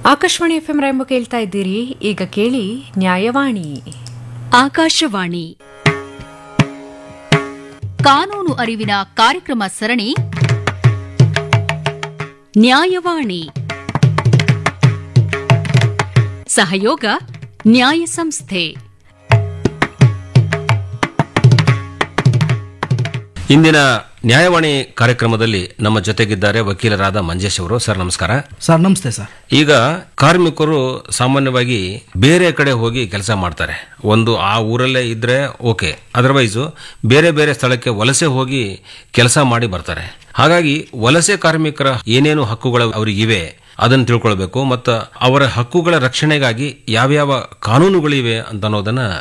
Akashvani F M ರಾಯಂಬ ಕೇಳ್ತಾ ಇದ್ದೀರಿ ಈಗ ಕೇಳಿ ನ್ಯಾಯವಾಣಿ ಆಕಾಶವಾಣಿ ಕಾನೂನು ಅರಿವಿನ ಕಾರ್ಯಕ್ರಮ ಸರಣಿ ನ್ಯಾಯವಾಣಿ ಸಹಯೋಗ ನ್ಯಾಯ ಸಂಸ್ಥೆ ಇಂದಿನ ನ್ಯಾಯವಾಣಿ ಕಾರ್ಯಕ್ರಮದಲ್ಲಿ ನಮ್ಮ ಜೊತೆಗಿದ್ದಾರೆ ವಕೀಲರಾದ ಮಂಜೇಶ್ ಅವರು ಸರ್ ನಮಸ್ಕಾರ ಸರ್ ನಮಸ್ತೆ ಸರ್ ಈಗ ಕಾರ್ಮಿಕರು ಸಾಮಾನ್ಯವಾಗಿ ಬೇರೆ ಕಡೆ ಹೋಗಿ ಕೆಲಸ ಮಾಡ್ತಾರೆ ಒಂದು ಆ ಊರಲ್ಲೇ ಇದ್ರೆ ಓಕೆ ಅದರ್ವೈಸು ಬೇರೆ ಬೇರೆ ಸ್ಥಳಕ್ಕೆ ವಲಸೆ ಹೋಗಿ ಕೆಲಸ ಮಾಡಿ ಬರ್ತಾರೆ ಹಾಗಾಗಿ ವಲಸೆ ಕಾರ್ಮಿಕರ ಏನೇನು ಹಕ್ಕುಗಳು ಅವರಿಗಿವೆ ಅದನ್ನು ತಿಳ್ಕೊಳ್ಬೇಕು ಮತ್ತು ಅವರ ಹಕ್ಕುಗಳ ರಕ್ಷಣೆಗಾಗಿ ಯಾವ್ಯಾವ ಕಾನೂನುಗಳಿವೆ ಅಂತ ಅನ್ನೋದನ್ನ